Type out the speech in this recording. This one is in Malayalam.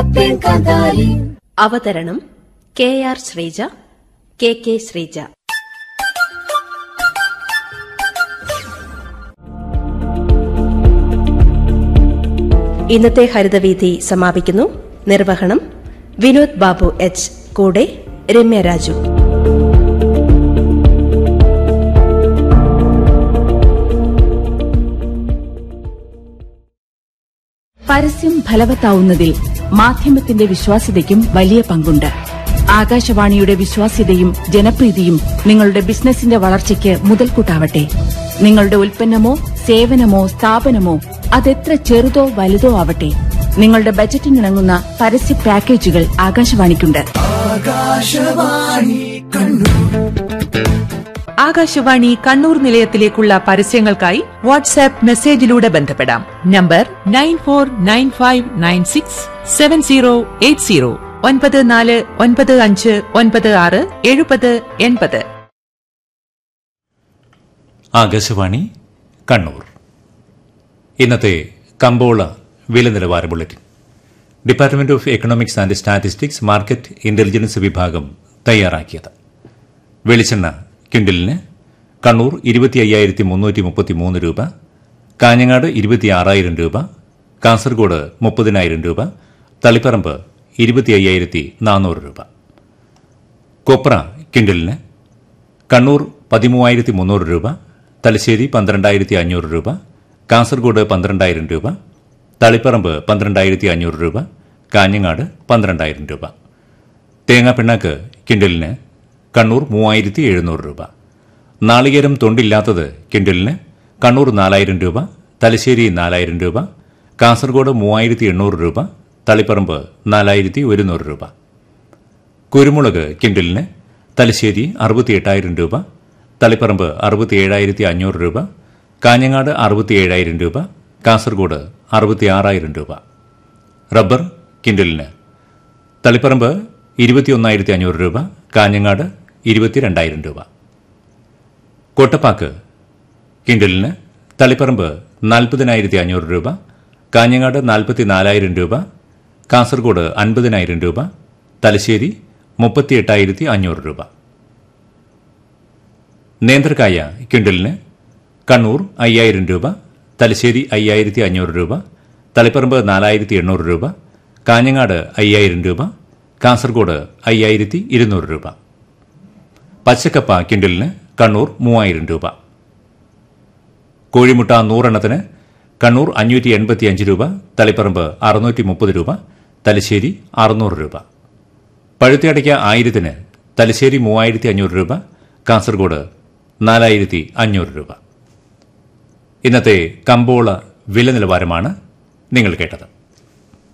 അവതരണം K R Sreeja K K Sreeja ഇന്നത്തെ ഹരിതവീതി സമാപിക്കുന്നു നിർവഹണം വിനോദ് ബാബു എച്ച് കൂടെ രമ്യ രാജു പരസ്യം ഫലവത്താവുന്നതിൽ മാധ്യമത്തിന്റെ വിശ്വാസ്യതയ്ക്കും വലിയ പങ്കുണ്ട് ആകാശവാണിയുടെ വിശ്വാസ്യതയും ജനപ്രീതിയും നിങ്ങളുടെ ബിസിനസിന്റെ വളർച്ചയ്ക്ക് മുതൽക്കൂട്ടാവട്ടെ നിങ്ങളുടെ ഉൽപ്പന്നമോ സേവനമോ സ്ഥാപനമോ അതെത്ര ചെറുതോ വലുതോ ആവട്ടെ നിങ്ങളുടെ ബജറ്റിനിണങ്ങുന്ന പരസ്യ പാക്കേജുകൾ ആകാശവാണിക്കുണ്ട് ആകാശവാണി കണ്ണൂർ നിലയത്തിലേക്കുള്ള പരസ്യങ്ങൾക്കായി വാട്സാപ്പ് മെസ്സേജിലൂടെ ബന്ധപ്പെടാം number nine four nine five nine six seven zero eight zero ഒൻപത് നാല് ഒൻപത് അഞ്ച് ഒൻപത് ആറ് എഴുപത് എൺപത് ആകാശവാണി കണ്ണൂർ ഇന്നത്തെ കമ്പോള വില നിലവാര bulletin department of economics and statistics market intelligence വിഭാഗം തയ്യാറാക്കിയത് വെളിച്ചെണ്ണ ക്വിൻ്റലിന് കണ്ണൂർ ഇരുപത്തി അയ്യായിരത്തി മുന്നൂറ്റി മുപ്പത്തി മൂന്ന് രൂപ കാഞ്ഞങ്ങാട് ഇരുപത്തി ആറായിരം രൂപ കാസർഗോഡ് മുപ്പതിനായിരം രൂപ തളിപ്പറമ്പ് ഇരുപത്തി അയ്യായിരത്തി നാനൂറ് രൂപ കൊപ്ര ക്വിൻ്റലിന് കണ്ണൂർ പതിമൂവായിരത്തി മുന്നൂറ് രൂപ തലശ്ശേരി പന്ത്രണ്ടായിരത്തി അഞ്ഞൂറ് രൂപ കാസർഗോഡ് പന്ത്രണ്ടായിരം രൂപ തളിപ്പറമ്പ് പന്ത്രണ്ടായിരത്തി അഞ്ഞൂറ് രൂപ കാഞ്ഞങ്ങാട് പന്ത്രണ്ടായിരം രൂപ തേങ്ങാപ്പിണ്ണാക്ക് കിൻഡലിന് കണ്ണൂർ മൂവായിരത്തി എഴുന്നൂറ് രൂപ നാളികേരം തൊണ്ടില്ലാത്തത് കിൻഡലിന് കണ്ണൂർ നാലായിരം രൂപ തലശ്ശേരി നാലായിരം രൂപ കാസർഗോഡ് മൂവായിരത്തി എണ്ണൂറ് രൂപ തളിപ്പറമ്പ് നാലായിരത്തി ഒരുന്നൂറ് രൂപ കുരുമുളക് കിൻഡലിന് തലശ്ശേരി അറുപത്തിയെട്ടായിരം രൂപ തളിപ്പറമ്പ് അറുപത്തിയേഴായിരത്തി അഞ്ഞൂറ് രൂപ കാഞ്ഞങ്ങാട് അറുപത്തിയേഴായിരം രൂപ കാസർഗോഡ് അറുപത്തിയാറായിരം രൂപ റബ്ബർ കിൻഡലിന് തളിപ്പറമ്പ് ഇരുപത്തിയൊന്നായിരത്തി അഞ്ഞൂറ് രൂപ കാഞ്ഞങ്ങാട് ഇരുപത്തിരണ്ടായിരം രൂപ കൊട്ടപ്പാക്ക് കിൻഡലിന് തളിപ്പറമ്പ് നാൽപ്പതിനായിരത്തി അഞ്ഞൂറ് രൂപ കാഞ്ഞങ്ങാട് നാൽപ്പത്തിനാലായിരം രൂപ കാസർഗോഡ് അൻപതിനായിരം രൂപ തലശ്ശേരി മുപ്പത്തിയെട്ടായിരത്തി അഞ്ഞൂറ് രൂപ നേന്ത്രക്കായ ക്വിൻ്റലിന് കണ്ണൂർ അയ്യായിരം രൂപ തലശ്ശേരി അയ്യായിരത്തി അഞ്ഞൂറ് രൂപ തളിപ്പറമ്പ് നാലായിരത്തി എണ്ണൂറ് രൂപ കാഞ്ഞങ്ങാട് അയ്യായിരം രൂപ കാസർഗോഡ് അയ്യായിരത്തി ഇരുന്നൂറ് രൂപ പച്ചക്കപ്പ ക്വിൻ്റലിന് കണ്ണൂർ മൂവായിരം രൂപ കോഴിമുട്ട നൂറെണ്ണത്തിന് കണ്ണൂർ അഞ്ഞൂറ്റി എൺപത്തിയഞ്ച് രൂപ തളിപ്പറമ്പ് അറുന്നൂറ്റി മുപ്പത് രൂപ തലശ്ശേരി അറുന്നൂറ് രൂപ പഴുത്തിയടയ്ക്ക ആയിരത്തിന് തലശ്ശേരി മൂവായിരത്തി അഞ്ഞൂറ് രൂപ കാസർഗോഡ് നാലായിരത്തി അഞ്ഞൂറ് രൂപ ഇന്നത്തെ കമ്പോള വില നിലവാരമാണ് നിങ്ങൾ കേട്ടത്